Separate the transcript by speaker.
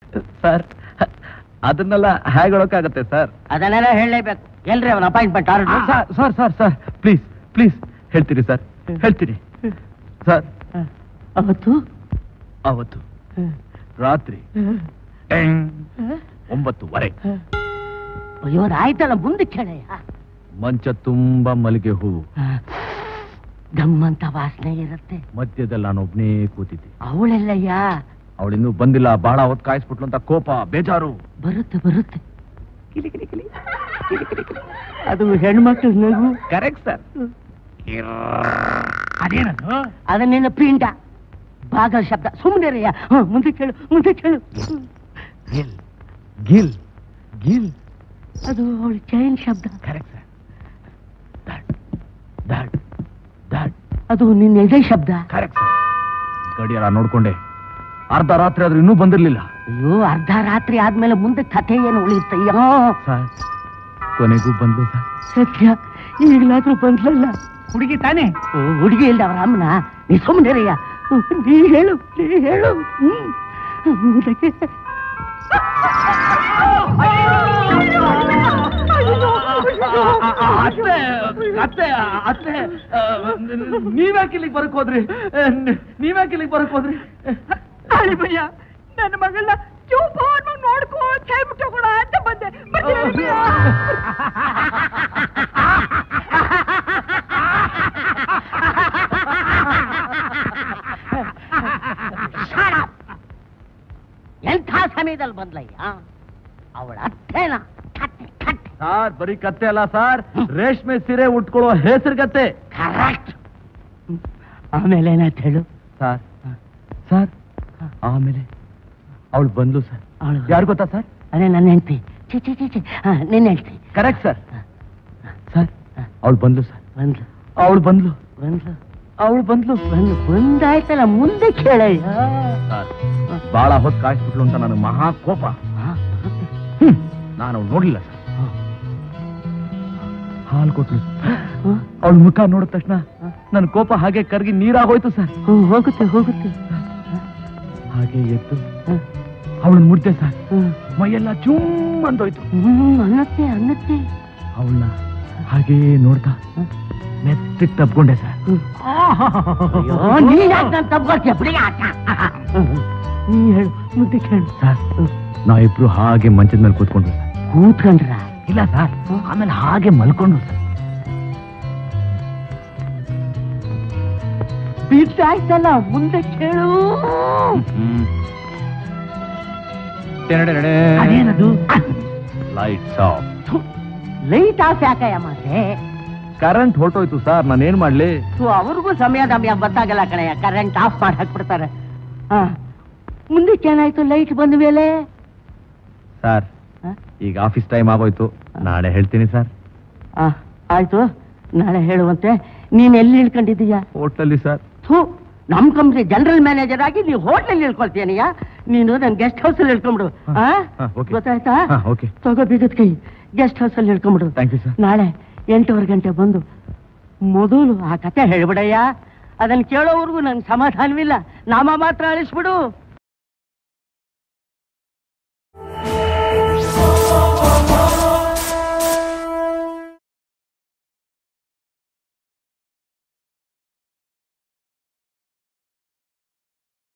Speaker 1: Sir ಅದನ್ನೆಲ್ಲ ಹೇಗೆ ಹೇಳೋಕ್ಕಾಗತ್ತೆ sir
Speaker 2: ಅದನ್ನೆಲ್ಲ ಹೇಳಲೇಬೇಕು ಎಲ್ರಿ ಅವನ appointment order
Speaker 1: sir sir sir sir please please ಹೇಳ್ತೀರಿ ಸರ್ ಹೇಳ್ತೀನಿ ಸರ್
Speaker 2: ಅವತ್ತು
Speaker 1: ಅವತ್ತು ರಾತ್ರಿ ಟೆಂಗ್ ಒಂಬತ್ತುವರೆ
Speaker 2: ಅಯ್ಯೋ ಆಯ್ತಲ್ಲ ಮುಂದೆ ಕೇಳಯ್ಯ
Speaker 1: ಮಂಚ ತುಂಬಾ ಮಲ್ಲಿಗೆ ಹೂವು
Speaker 2: ಗಮ್ಮಂತ ವಾಸನೆ ಇರುತ್ತೆ
Speaker 1: ಮಧ್ಯದಲ್ಲಿ ನಾನು ಒಬ್ನೇ ಕೂತಿದ್ದೆ
Speaker 2: ಅವಳೆಲ್ಲಯ್ಯ
Speaker 1: ಅವಳಿನ್ನೂ ಬಂದಿಲ್ಲ ಬಹಳ ಹೊತ್ತು ಕಾಯಿಸ್ಬಿಟ್ಲು ಅಂತ ಕೋಪ ಬೇಜಾರು
Speaker 2: ಬರುತ್ತೆ ಬರುತ್ತೆ ಕಿಲಿ ಕಿಲಿ ಕಿಲಿ ಕಿಲಿ ಕಿಲಿ ಕಿಲಿ. ಅದು ಹೆಣ್ಮಕ್ಳು ನಗು
Speaker 1: ಕರೆಕ್ಟ್ ಸರ್
Speaker 3: ಅದೇನದು
Speaker 2: ಅದನ್ನೇನು ಪ್ರಿಂಟ ಬಾಗಲ್ ಶಬ್ದ ಸುಮ್ಮನೆ ರಯ್ಯ ಮುಂದೆ ಕೇಳು ಮುಂದೆ ಕೇಳು
Speaker 1: ಗಿಲ್ ಗಿಲ್ ಗಿಲ್
Speaker 2: ಅದು ಅವಳ ಚೈನ್ ಶಬ್ದ
Speaker 1: correct sir that that that
Speaker 2: ಅದು ನಿನ್ನ ಎದೆ ಶಬ್ದ
Speaker 1: ಕರೆಕ್ಟ್ ಸರ್ ಗಡಿಯಾರ ನೋಡ್ಕೊಂಡೆ ಅರ್ಧ ರಾತ್ರಿ ಆದ್ರೂ ಇನ್ನೂ ಬಂದಿರ್ಲಿಲ್ಲ
Speaker 2: ಅಯ್ಯೋ ಅರ್ಧ ರಾತ್ರಿ ಆದ್ಮೇಲೆ ಮುಂದೆ ಕಥೆ ಏನು ಉಳಿಯುತ್ತಯ್ಯೋ
Speaker 1: ಸರ್ ಕೊನೆಗೂ ಬಂದು ಸರ್
Speaker 2: ಸತ್ಯ ಈಗಲಾದ್ರೂ ಬಂದ್ಲಲ್ಲ
Speaker 3: ಹುಡುಗಿ ತಾನೇ
Speaker 2: ಓ, ಹುಡುಗಿ ಇಲ್ದ ಅವರ ಅಮ್ಮನ ನೀ ಸುಮ್ಮನೆ ರಯ್ಯ ನೀ ಹೇಳು ನೀ ಹೇಳು ಹ್ಮ್. ಮುಂದಕ್ಕೆ
Speaker 1: ಅತ್ತೆ ಅತ್ತೆ ಅತ್ತೆ ನೀವ್ಯಾಕೆ ಇಲ್ಲಿಗೆ ಬರಕ್ ಹೋದ್ರಿ ನೀವ್ಯಾಕೆ ಇಲ್ಲಿಗೆ ಬರಕ್ ಹೋದ್ರಿ
Speaker 3: ಅಳಿಮಯ್ಯ ನನ್ನ ಮಗಳನ್ನ ಚೂಪಾನು ನೋಡ್ಕೋ ಹೇಳ್ಬಿಟ್ಟು ಕೂಡ ಅಂತ ಬಂದೆ ಬರ್ತೀಯ?
Speaker 2: ಎಂಥ ಸಮಯದಲ್ಲಿ ಬಂದ್ಲಯ್ಯ ಅವಳ ಅತ್ತೇನ ಕತ್ತೆ ಕತ್ತೆ
Speaker 1: ಸಾರ್ ಬರೀ ಕತ್ತೆ ಅಲ್ಲ ಸರ್ ರೇಷ್ಮೆ ಸೀರೆ ಉಟ್ಕೊಳ್ಳೋ ಹೆಸರುಗತ್ತೆ
Speaker 2: ಕರೆಕ್ಟ್ ಆಮೇಲೆ ಏನಾಯ್ತು ಹೇಳು
Speaker 1: ಸರ್ ಸರ್ ಆಮೇಲೆ ಅವಳು ಬಂದ್ಲು ಸರ್
Speaker 2: ಅವಳು
Speaker 1: ಯಾರು ಗೊತ್ತಾ ಸರ್
Speaker 2: ಅದೇ ನನ್ನ ಹೆಂಡತಿ ಚಿ ಚಿ ಚಿ ಚಿ ಹಾ ನಿನ್ನ ಹೆಂಡತಿ
Speaker 1: ಕರೆಕ್ಟ್ ಸರ್ ಸರ್ ಅವಳು ಬಂದ್ಲು ಸರ್
Speaker 2: ಬಂದ್ಲು
Speaker 1: ಅವಳು ಬಂದ್ಲು
Speaker 2: ಬಂದ್ಲು
Speaker 1: ಅವಳು ಬಂದ್ಲು
Speaker 2: ಬಂದು ಬಂದಾಯ್ತಲ್ಲ ಮುಂದೆ ಕೇಳಯ್ಯ
Speaker 1: ಸರ್ ಬಹಳ ಹೊತ್ತು ಕಾಯಿಸ್ಬಿಟ್ಲು ಅಂತ ನನಗೆ ಮಹಾ ಕೋಪ
Speaker 2: ಹಾ, ಬರುತ್ತೆ.
Speaker 1: ಹ್ಮ್. ನಾನು ಅವ್ಳು ನೋಡ್ಲಿಲ್ಲ ಸರ್
Speaker 2: ಹಾ.
Speaker 1: ಹಾಲು ಕೊಟ್ಲು
Speaker 2: ಹಾ,
Speaker 1: ಅವಳ ಮುಖ ನೋಡಿದ ತಕ್ಷಣ ನನ್ನ ಕೋಪ ಹಾಗೆ ಕರಗಿ ನೀರಾಗೋಯ್ತು ಸರ್
Speaker 2: ಹ್ಮ್, ಹೋಗುತ್ತೆ ಹೋಗುತ್ತೆ
Speaker 1: ಹಾಗೆ ಎದ್ದು
Speaker 2: ಹಾ,
Speaker 1: ಅವಳನ್ನ ಮುಡ್ದೆ ಸರ್
Speaker 2: ಹಾ.
Speaker 1: ಮೈಯೆಲ್ಲ ಚುಮ್ ಅಂದೋಯ್ತು
Speaker 2: ಹ್ಮ್ ಅನ್ನತ್ತೆ ಅನ್ನತ್ತೆ
Speaker 1: ಅವಳನ್ನ ಹಾಗೇ ನೋಡ್ತಾ ಮೆತ್ತಿಗೆ ತಪ್ಕೊಂಡೆ ಸರ್
Speaker 2: ಹ್ಮ್. ಅಯ್ಯೋ, ನೀ ಯಾಕ್ ನನ್ ತಪ್ಕೊಳ್ತೀಯ? ಬಿಡಿ ಆಟ. ನೀ ಹೇಳು ಮುಂದೆ ಕೇಳು
Speaker 1: ಸರ್ ನಾವಿಬ್ರು ಹಾಗೆ ಮಂಚದ ಮೇಲೆ ಕೂತ್ಕೊಂಡ್ರು ಸರ್
Speaker 2: ಕೂತ್ಕೊಂಡ್ರ
Speaker 1: ಇಲ್ಲ ಸರ್ ಆಮೇಲೆ ಹಾಗೆ ಮಲ್ಕೊಂಡ್ರು ಸರ್
Speaker 2: ಬಿದ್ದಾಯ್ತಲ್ಲ ಮುಂದೆ ಕೇಳು
Speaker 3: ಅದೇನದು
Speaker 1: ಲೈಟ್ಸ್ ಆಫ್
Speaker 2: ಲೈಟ್ ಆಫ್ ಯಾಕಯ್ಯ ಮಾತೆ
Speaker 1: ಕರೆಂಟ್ ಹೊರಟೋಯ್ತು ಸರ್ ನಾನೇನ್ ಮಾಡ್ಲಿ
Speaker 2: ಸೊ ಅವ್ರಿಗೂ ಸಮಯ ದಮ್ಯ ಗೊತ್ತಾಗಲ್ಲ ಕಣಯ್ಯ ಕರೆಂಟ್ ಆಫ್ ಮಾಡಿ ಹಾಕ್ಬಿಡ್ತಾರೆ ಹಾ ಮುಂದಕ್ಕೆ ಏನಾಯ್ತು ಲೈಟ್ ಬಂದ ಮೇಲೆ
Speaker 1: ಸರ್
Speaker 2: ಹ?
Speaker 1: ಈಗ ಆಫೀಸ್ ಟೈಮ್ ಆಗೋಯ್ತು ನಾಳೆ ಹೇಳ್ತೀನಿ ಸರ್
Speaker 2: ಆ, ಆಯ್ತು ನಾಳೆ ಹೇಳುವಂತೆ ನೀನ್ ಎಲ್ಲಿ ಇಳ್ಕೊಂಡಿದ್ದೀಯಾ
Speaker 1: ಹೋಟ್ಲಲ್ಲಿ ಸರ್
Speaker 2: ಥೂ ನಮ್ ಕಂಪ್ನಿ ಜನರಲ್ ಮ್ಯಾನೇಜರ್ ಆಗಿ ನೀವು ಹೋಟ್ಲಲ್ಲಿ ಇಳ್ಕೊಳ್ತೀಯನಯ್ಯ ನೀನು ನನ್ ಗೆಸ್ಟ್ ಹೌಸ್ ಅಲ್ಲಿ ಇಳ್ಕೊಂಬಿಡು ಆ?
Speaker 1: ಹ, okay.
Speaker 2: ಗೊತ್ತಾಯ್ತಾ
Speaker 1: ಹಾ, okay.
Speaker 2: ತಗೋ ಬೀಗದ ಕೈ ಗೆಸ್ಟ್ ಹೌಸ್ ಅಲ್ಲಿ ಇಳ್ಕೊಂಬಿಡು
Speaker 1: ಥ್ಯಾಂಕ್ ಯು ಸರ್
Speaker 2: ನಾಳೆ ಎಂಟೂವರೆ ಗಂಟೆ ಬಂದು ಮೊದಲು ಆ ಕತೆ ಹೇಳ್ಬಿಡಯ್ಯ ಅದನ್ನ ಕೇಳೋವರೆಗೂ ನನ್ಗೆ ಸಮಾಧಾನವಿಲ್ಲ ನಾಮ ಮಾತ್ರ ಅಳಿಸ್ಬಿಡು